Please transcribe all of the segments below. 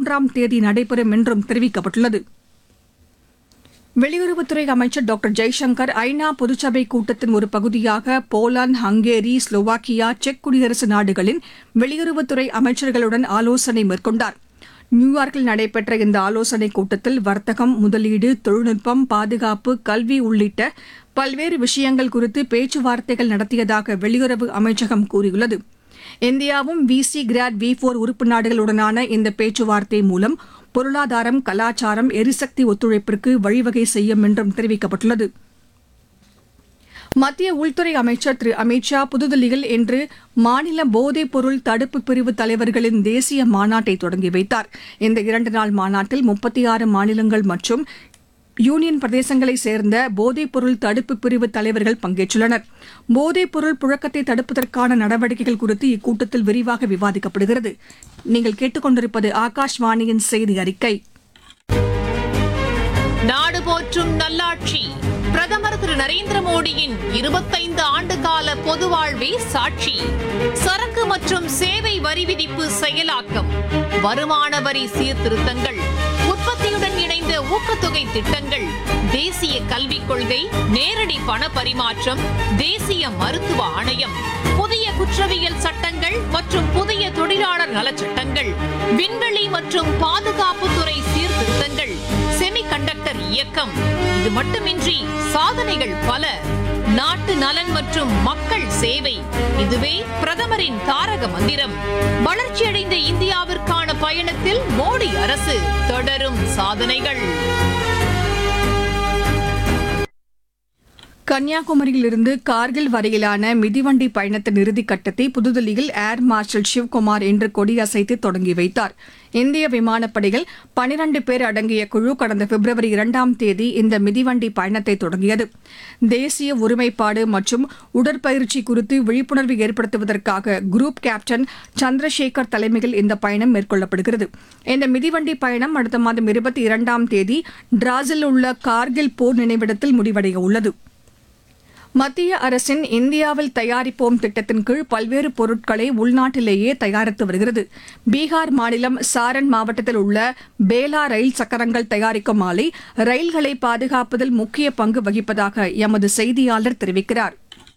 மூன்றாம் தேதி நடைபெறும் என்றும் தெரிவிக்கப்பட்டுள்ளது வெளியுறவுத்துறை அமைச்சர் டாக்டர் ஜெய்சங்கர் ஐநா பொதுச்சபை கூட்டத்தின் ஒரு பகுதியாக போலாந்து ஹங்கேரி ஸ்லோவாக்கியா செக் குடியரசு நாடுகளின் வெளியுறவுத்துறை அமைச்சர்களுடன் ஆலோசனை மேற்கொண்டார் நியூயார்க்கில் நடைபெற்ற இந்த ஆலோசனைக் கூட்டத்தில் வர்த்தகம் முதலீடு தொழில்நுட்பம் பாதுகாப்பு கல்வி உள்ளிட்ட பல்வேறு விஷயங்கள் குறித்து பேச்சுவார்த்தைகள் நடத்தியதாக வெளியுறவு அமைச்சகம் கூறியுள்ளது இந்தியாவும் விசி கிராட் வி போர் உறுப்பு நாடுகளுடனான இந்த பேச்சுவார்த்தை மூலம் பொருளாதாரம் கலாச்சாரம் எரிசக்தி ஒத்துழைப்பிற்கு வழிவகை செய்யும் என்றும் தெரிவிக்கப்பட்டுள்ளது மத்திய உள்துறை அமைச்சர் திரு அமித் ஷா புதுதில்லியில் இன்று மாநில போதைப் பொருள் தடுப்பு பிரிவு தலைவர்களின் தேசிய மாநாட்டை தொடங்கி வைத்தார் இந்த இரண்டு நாள் மாநாட்டில் முப்பத்தி ஆறு மாநிலங்கள் மற்றும் யூனியன் பிரதேசங்களைச் சேர்ந்த போதைப் பொருள் தடுப்பு பிரிவு தலைவர்கள் பங்கேற்றுள்ளனர் போதைப் பொருள் புழக்கத்தை தடுப்பதற்கான நடவடிக்கைகள் குறித்து இக்கூட்டத்தில் விரிவாக விவாதிக்கப்படுகிறது நீங்கள் கேட்டுக்கொண்டிருப்பது ஆகாஷ்வாணியின் செய்தி அறிக்கை நாடு போற்றும் நல்லாட்சி பிரதமர் திரு நரேந்திர மோடியின் இருபத்தைந்து ஆண்டு கால பொது வாழ்வே சாட்சி சரக்கு மற்றும் சேவை வரி விதிப்பு செயலாக்கம் வருமான வரி சீர்திருத்தங்கள் உற்பத்தியுடன் இணைந்த ஊக்கத்தொகை திட்டங்கள் தேசிய கல்விக் கொள்கை நேரடி பண பரிமாற்றம் தேசிய மருத்துவ ஆணையம் புதிய குற்றவியல் சட்டங்கள் மற்றும் புதிய தொழிலாளர் நலச்சட்டங்கள் விண்வெளி மற்றும் பாதுகாப்புத்துறை சீர்திருத்தங்கள் செமிகண்டக்டர் இயக்கம் இது மட்டுமின்றி சாதனைகள் பல நாட்டு நலன் மற்றும் மக்கள் சேவை இதுவே பிரதமரின் தாரக மந்திரம் வளர்ச்சியடைந்த இந்தியாவிற்கான பயணத்தில் மோடி அரசு தொடரும் சாதனைகள் கன்னியாகுமரியிலிருந்து கார்கில் வரையிலான மிதிவண்டி பயணத்தின் இறுதிக் கட்டத்தை புதுதில்லியில் ஏர் மார்ஷல் சிவ்குமார் இன்று கொடியசைத்து தொடங்கி வைத்தார் இந்திய விமானப்படையில் பனிரண்டு பேர் அடங்கிய குழு கடந்த பிப்ரவரி இரண்டாம் தேதி இந்த மிதிவண்டி பயணத்தை தொடங்கியது தேசிய ஒருமைப்பாடு மற்றும் உடற்பயிற்சி குறித்து விழிப்புணர்வு ஏற்படுத்துவதற்காக குரூப் கேப்டன் சந்திரசேகர் தலைமையில் இந்த பயணம் மேற்கொள்ளப்படுகிறது இந்த மிதிவண்டி பயணம் அடுத்த மாதம் இருபத்தி இரண்டாம் தேதி டிராஸில் உள்ள கார்கில் போர் நினைவிடத்தில் முடிவடைய உள்ளது மத்திய அரசின் இந்தியாவில் தயாரிப்போம் திட்டத்தின் கீழ் பல்வேறு பொருட்களை உள்நாட்டிலேயே தயாரித்து வருகிறது பீகார் மாநிலம் சாரன் மாவட்டத்தில் உள்ள பேலா ரயில் சக்கரங்கள் தயாரிக்கும் ஆலை ரயில்களை பாதுகாப்பதில் முக்கிய பங்கு வகிப்பதாக எமது செய்தியாளர் தெரிவிக்கிறார்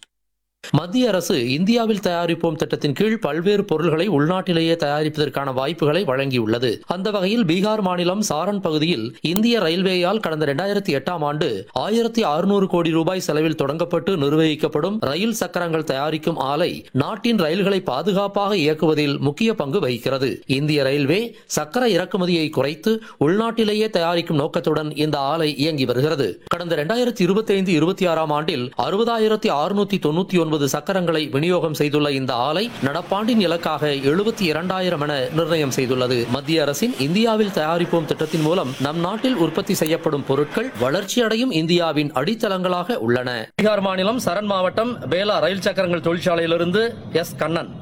மத்திய அரசு இந்தியாவில் தயாரிப்போம் திட்டத்தின் கீழ் பல்வேறு பொருள்களை உள்நாட்டிலேயே தயாரிப்பதற்கான வாய்ப்புகளை வழங்கியுள்ளது அந்த வகையில் பீகார் மாநிலம் சாரன் பகுதியில் இந்திய ரயில்வேயால் கடந்த இரண்டாயிரத்தி எட்டாம் ஆண்டு ஆயிரத்தி அறுநூறு கோடி ரூபாய் செலவில் தொடங்கப்பட்டு நிர்வகிக்கப்படும் ரயில் சக்கரங்கள் தயாரிக்கும் ஆலை நாட்டின் ரயில்களை பாதுகாப்பாக இயக்குவதில் முக்கிய பங்கு வகிக்கிறது இந்திய ரயில்வே சக்கர இறக்குமதியை குறைத்து உள்நாட்டிலேயே தயாரிக்கும் நோக்கத்துடன் இந்த ஆலை இயங்கி வருகிறது கடந்த இரண்டாயிரத்தி இருபத்தி ஐந்து இருபத்தி ஆறாம் ஆண்டில் அறுபதாயிரத்தி அறுநூத்தி தொண்ணூத்தி ஒன்பது சக்கரங்களை விநியோகம் செய்துள்ள இந்த ஆலை நடப்பாண்டின் இலக்காக எழுபத்தி இரண்டாயிரம் என நிர்ணயம் செய்துள்ளது மத்திய அரசின் இந்தியாவில் தயாரிப்போம் திட்டத்தின் மூலம் நம் நாட்டில் உற்பத்தி செய்யப்படும் பொருட்கள் வளர்ச்சியடையும் இந்தியாவின் அடித்தளங்களாக உள்ளன பீகார் மாநிலம் சரண் மாவட்டம் பேலா ரயில் சக்கரங்கள் தொழிற்சாலையிலிருந்து எஸ் கண்ணன்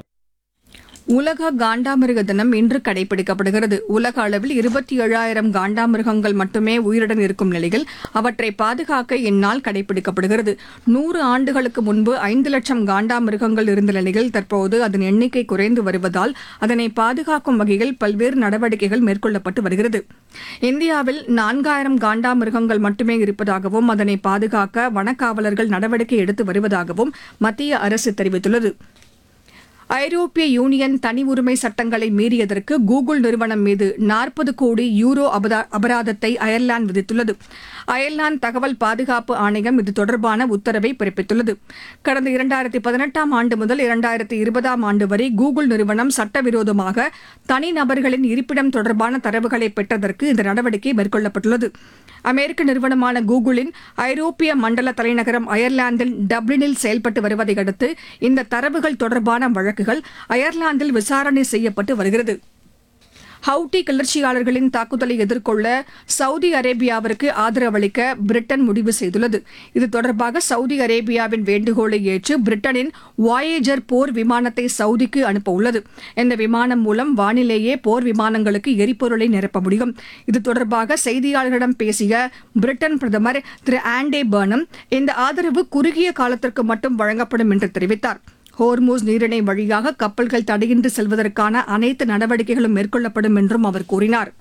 உலக காண்டாமிருக தினம் இன்று கடைபிடிக்கப்படுகிறது உலக அளவில் இருபத்தி ஏழாயிரம் காண்டாமிருகங்கள் மட்டுமே உயிருடன் இருக்கும் நிலையில் அவற்றை பாதுகாக்க இந்நாள் கடைபிடிக்கப்படுகிறது நூறு ஆண்டுகளுக்கு முன்பு ஐந்து லட்சம் காண்டாமிருகங்கள் இருந்த நிலையில் தற்போது அதன் எண்ணிக்கை குறைந்து வருவதால் அதனை பாதுகாக்கும் வகையில் பல்வேறு நடவடிக்கைகள் மேற்கொள்ளப்பட்டு வருகிறது இந்தியாவில் நான்காயிரம் காண்டாமிருகங்கள் மட்டுமே இருப்பதாகவும் அதனை பாதுகாக்க வனக்காவலர்கள் நடவடிக்கை எடுத்து வருவதாகவும் மத்திய அரசு தெரிவித்துள்ளது ஐரோப்பிய யூனியன் தனி உரிமை சட்டங்களை மீறியதற்கு கூகுள் நிறுவனம் மீது நாற்பது கோடி யூரோ அபரா- அபராதத்தை அயர்லாந்து விதித்துள்ளது அயர்லாந்து தகவல் பாதுகாப்பு ஆணையம் இது தொடர்பான உத்தரவை பிறப்பித்துள்ளது கடந்த இரண்டாயிரத்தி பதினெட்டாம் ஆண்டு முதல் இரண்டாயிரத்தி இருபதாம் ஆண்டு வரை கூகுள் நிறுவனம் சட்டவிரோதமாக தனிநபர்களின் இருப்பிடம் தொடர்பான தரவுகளை பெற்றதற்கு இந்த நடவடிக்கை மேற்கொள்ளப்பட்டுள்ளது அமெரிக்க நிறுவனமான கூகுளின் ஐரோப்பிய மண்டல தலைநகரம் அயர்லாந்தில் டப்ளினில் செயல்பட்டு வருவதை அடுத்து இந்த தரவுகள் தொடர்பான வழக்குகள் அயர்லாந்தில் விசாரணை செய்யப்பட்டு வருகிறது ஹவுட்டி கிளர்ச்சியாளர்களின் தாக்குதலை எதிர்கொள்ள சவுதி அரேபியாவிற்கு ஆதரவளிக்க பிரிட்டன் முடிவு செய்துள்ளது இது தொடர்பாக சவுதி அரேபியாவின் வேண்டுகோளை ஏற்று பிரிட்டனின் வாயேஜர் போர் விமானத்தை சவுதிக்கு அனுப்ப உள்ளது இந்த விமானம் மூலம் வானிலேயே போர் விமானங்களுக்கு எரிபொருளை நிரப்ப முடியும் இது தொடர்பாக செய்தியாளர்களிடம் பேசிய பிரிட்டன் பிரதமர் திரு ஆண்டே பர்னம் இந்த ஆதரவு குறுகிய காலத்திற்கு மட்டும் வழங்கப்படும் என்று தெரிவித்தார் ஹோர்மூஸ் நீரிணை வழியாக கப்பல்கள் தடையின்றி செல்வதற்கான அனைத்து நடவடிக்கைகளும் மேற்கொள்ளப்படும் என்றும் அவர் கூறினார்